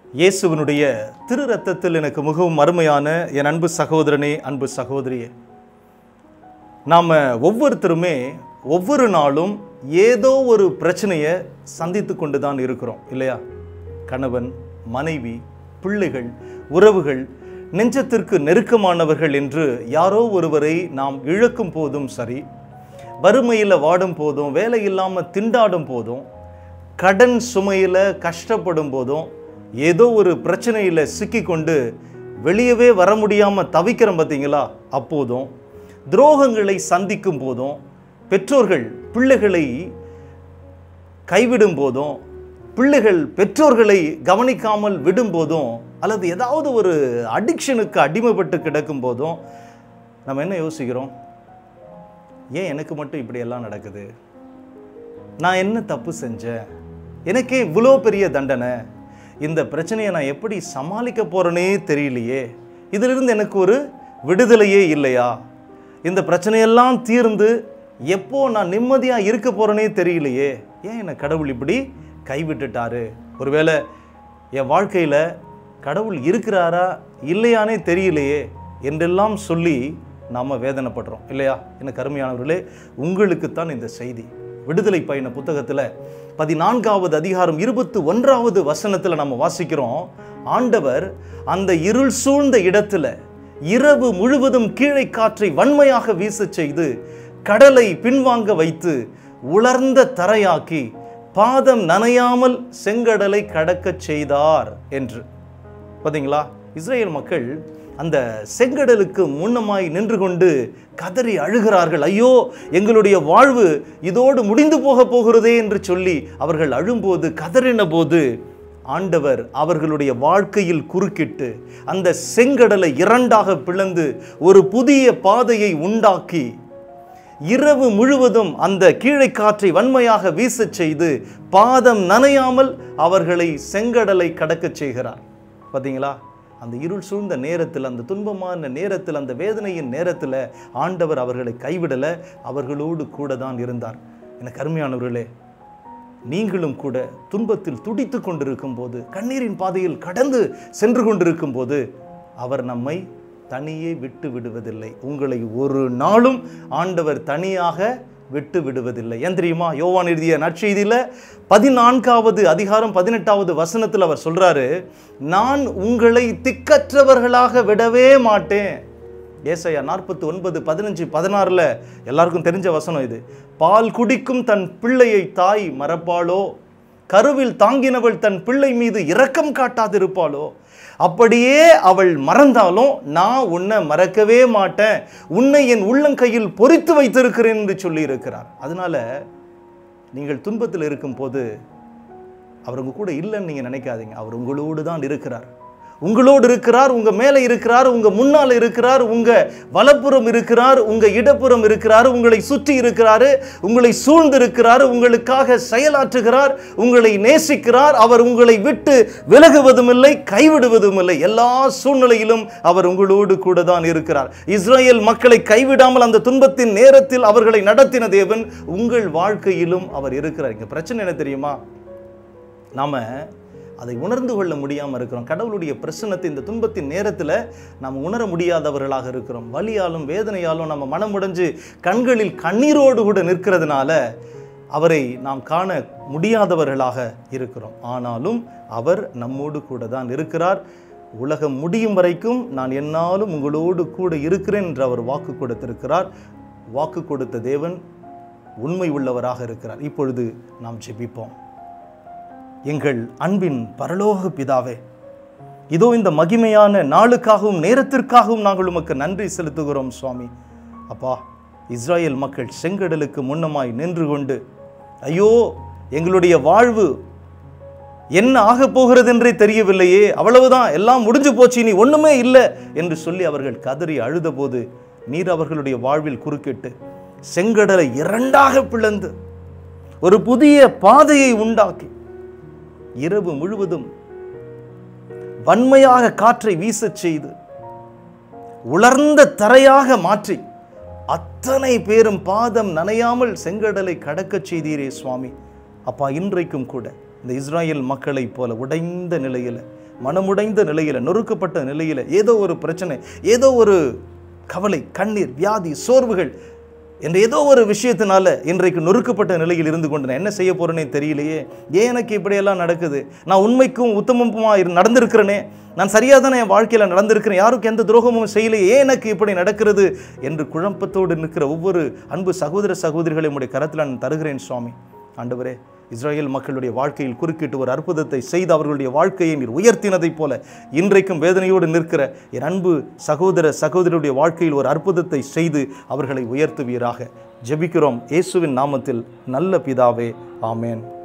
இயேசுவினுடைய திரு ரத்தத்தில் எனக்கு மிகவும் அருமையான என் அன்பு சகோதரனே அன்பு சகோதரியே நாம் ஒவ்வொருத்தருமே ஒவ்வொரு நாளும் ஏதோ ஒரு பிரச்சனையை சந்தித்து கொண்டு தான் இருக்கிறோம் இல்லையா கணவன் மனைவி பிள்ளைகள் உறவுகள் நெஞ்சத்திற்கு நெருக்கமானவர்கள் என்று யாரோ ஒருவரை நாம் இழக்கும் போதும் சரி வறுமையில் வாடும் போதும் வேலை இல்லாமல் திண்டாடும் போதும் கடன் சுமையில் கஷ்டப்படும் போதும் ஏதோ ஒரு பிரச்சனையில் சிக்கிக்கொண்டு வெளியவே வர முடியாமல் தவிக்கிறோம் பார்த்தீங்களா அப்போதும் துரோகங்களை சந்திக்கும் போதும் பெற்றோர்கள் பிள்ளைகளை கைவிடும் போதும் பிள்ளைகள் பெற்றோர்களை கவனிக்காமல் விடும் போதும் அல்லது ஏதாவது ஒரு அடிக்ஷனுக்கு அடிமைப்பட்டு கிடக்கும் போதும் நம்ம என்ன யோசிக்கிறோம் ஏன் எனக்கு மட்டும் இப்படி எல்லாம் நடக்குது நான் என்ன தப்பு செஞ்சேன் எனக்கே இவ்வளோ பெரிய தண்டனை இந்த பிரச்சனையை நான் எப்படி சமாளிக்க போறேனே தெரியலையே இதிலிருந்து எனக்கு ஒரு விடுதலையே இல்லையா இந்த பிரச்சனையெல்லாம் தீர்ந்து எப்போ நான் நிம்மதியாக இருக்க போறேனே தெரியலையே ஏன் என்னை கடவுள் இப்படி கைவிட்டுட்டாரு ஒருவேளை என் வாழ்க்கையில் கடவுள் இருக்கிறாரா இல்லையானே தெரியலையே என்றெல்லாம் சொல்லி நாம் வேதனைப்படுறோம் இல்லையா எனக்கு அருமையானவர்களே உங்களுக்குத்தான் இந்த செய்தி விடுதலை பயண புத்தகத்தில் பதினான்காவது அதிகாரம் இருபத்து ஒன்றாவது வசனத்தில் நம்ம வாசிக்கிறோம் ஆண்டவர் அந்த இருள் சூழ்ந்த இடத்துல இரவு முழுவதும் கீழே காற்றை வன்மையாக வீசச் செய்து கடலை பின்வாங்க வைத்து உலர்ந்த தரையாக்கி பாதம் நனையாமல் செங்கடலை கடக்கச் செய்தார் என்று பார்த்தீங்களா இஸ்ரேல் மக்கள் அந்த செங்கடலுக்கு முன்னமாய் நின்று கொண்டு கதறி அழுகிறார்கள் ஐயோ எங்களுடைய வாழ்வு இதோடு முடிந்து போக போகிறதே என்று சொல்லி அவர்கள் அழும்போது கதறின போது ஆண்டவர் அவர்களுடைய வாழ்க்கையில் குறுக்கிட்டு அந்த செங்கடலை இரண்டாக பிளந்து ஒரு புதிய பாதையை உண்டாக்கி இரவு முழுவதும் அந்த கீழே காற்றை வன்மையாக வீசச் செய்து பாதம் நனையாமல் அவர்களை செங்கடலை கடக்கச் செய்கிறார் பார்த்தீங்களா அந்த இருள் சூழ்ந்த நேரத்தில் அந்த துன்பமான நேரத்தில் அந்த வேதனையின் நேரத்தில் ஆண்டவர் அவர்களை கைவிடலை அவர்களோடு கூட தான் இருந்தார் எனக்கு அருமையானவர்களே நீங்களும் கூட துன்பத்தில் துடித்து கொண்டிருக்கும் போது கண்ணீரின் பாதையில் கடந்து சென்று கொண்டிருக்கும் போது அவர் நம்மை தனியே விட்டு விடுவதில்லை உங்களை ஒரு நாளும் ஆண்டவர் தனியாக விட்டு விடுவதில்லை ஏன் தெரியுமா யோவான் எழுதிய நற்செய்தியில் பதினான்காவது அதிகாரம் பதினெட்டாவது வசனத்தில் அவர் சொல்றாரு நான் உங்களை திக்கற்றவர்களாக விடவே மாட்டேன் ஏசையா நாற்பத்தி ஒன்பது பதினஞ்சு பதினாறில் எல்லாருக்கும் தெரிஞ்ச வசனம் இது பால் குடிக்கும் தன் பிள்ளையை தாய் மறப்பாளோ கருவில் தாங்கினவள் தன் பிள்ளை மீது இரக்கம் காட்டாதிருப்பாளோ அப்படியே அவள் மறந்தாலும் நான் உன்னை மறக்கவே மாட்டேன் உன்னை என் உள்ளங்கையில் பொறித்து வைத்திருக்கிறேன் என்று சொல்லி இருக்கிறார் அதனால நீங்கள் துன்பத்தில் இருக்கும்போது அவர் உங்க கூட இல்லைன்னு நீங்கள் நினைக்காதீங்க அவர் உங்களோடு தான் இருக்கிறார் உங்களோடு இருக்கிறார் உங்க மேலே இருக்கிறார் உங்க முன்னால் இருக்கிறார் உங்க வலப்புறம் இருக்கிறார் உங்க இடப்புறம் இருக்கிறார் உங்களை சுற்றி இருக்கிறாரு உங்களை சூழ்ந்து இருக்கிறார் உங்களுக்காக செயலாற்றுகிறார் உங்களை நேசிக்கிறார் அவர் உங்களை விட்டு விலகுவதும் இல்லை கைவிடுவதும் இல்லை எல்லா சூழ்நிலையிலும் அவர் உங்களோடு கூட தான் இருக்கிறார் இஸ்ரேல் மக்களை கைவிடாமல் அந்த துன்பத்தின் நேரத்தில் அவர்களை நடத்தின தேவன் உங்கள் வாழ்க்கையிலும் அவர் இருக்கிறார் இங்க பிரச்சனை என்ன தெரியுமா நாம அதை உணர்ந்து கொள்ள முடியாமல் இருக்கிறோம் கடவுளுடைய பிரசன்னத்தை இந்த துன்பத்தின் நேரத்தில் நாம் உணர முடியாதவர்களாக இருக்கிறோம் வலியாலும் வேதனையாலும் நம்ம மனமுடைஞ்சு கண்களில் கண்ணீரோடு கூட நிற்கிறதுனால அவரை நாம் காண முடியாதவர்களாக இருக்கிறோம் ஆனாலும் அவர் நம்மோடு கூட தான் இருக்கிறார் உலகம் முடியும் வரைக்கும் நான் என்னாலும் உங்களோடு கூட இருக்கிறேன் என்று அவர் வாக்கு கொடுத்திருக்கிறார் வாக்கு கொடுத்த தேவன் உண்மை உள்ளவராக இருக்கிறார் இப்பொழுது நாம் ஜெபிப்போம் எங்கள் அன்பின் பரலோக பிதாவே இதோ இந்த மகிமையான நாளுக்காகவும் நேரத்திற்காகவும் நாங்கள் உமக்கு நன்றி செலுத்துகிறோம் சுவாமி அப்பா இஸ்ராயேல் மக்கள் செங்கடலுக்கு முன்னமாய் நின்று கொண்டு ஐயோ எங்களுடைய வாழ்வு என்ன ஆக போகிறது என்றே தெரியவில்லையே அவ்வளவுதான் எல்லாம் முடிஞ்சு போச்சு நீ ஒண்ணுமே இல்லை என்று சொல்லி அவர்கள் கதறி அழுதபோது நீர் அவர்களுடைய வாழ்வில் குறுக்கிட்டு செங்கடலை இரண்டாக பிளந்து ஒரு புதிய பாதையை உண்டாக்கி இரவு முழுவதும் வன்மையாக காற்றை வீசச் செய்து உலர்ந்த தரையாக மாற்றி அத்தனை பேரும் பாதம் நனையாமல் செங்கடலை கடக்கச் செய்தீரே சுவாமி அப்பா இன்றைக்கும் கூட இந்த இஸ்ராயேல் மக்களைப் போல உடைந்த நிலையில் மனமுடைந்த நிலையில் நொறுக்கப்பட்ட நிலையில் ஏதோ ஒரு பிரச்சனை ஏதோ ஒரு கவலை கண்ணீர் வியாதி சோர்வுகள் என்ற ஏதோ ஒரு விஷயத்தினால இன்றைக்கு நொறுக்கப்பட்ட நிலையில் இருந்து கொண்டு நான் என்ன செய்ய போறேனே தெரியலையே ஏன் எனக்கு இப்படியெல்லாம் நடக்குது நான் உண்மைக்கும் உத்தமமா இரு நடந்திருக்கிறேனே நான் சரியாக தானே என் வாழ்க்கையில் நடந்திருக்கிறேன் யாருக்கும் எந்த துரோகமும் செய்யலையே ஏன் எனக்கு இப்படி நடக்கிறது என்று குழப்பத்தோடு நிற்கிற ஒவ்வொரு அன்பு சகோதர சகோதரிகளை உடைய கரத்தில் நான் தருகிறேன் சுவாமி ஆண்டவரே இஸ்ரேல் மக்களுடைய வாழ்க்கையில் குறுக்கிட்டு ஒரு அற்புதத்தை செய்து அவர்களுடைய வாழ்க்கையை நீர் உயர்த்தினதைப் போல இன்றைக்கும் வேதனையோடு நிற்கிற என் அன்பு சகோதர சகோதரியுடைய வாழ்க்கையில் ஒரு அற்புதத்தை செய்து அவர்களை உயர்த்துவீராக ஜெபிக்கிறோம் இயேசுவின் நாமத்தில் நல்ல பிதாவே ஆமேன்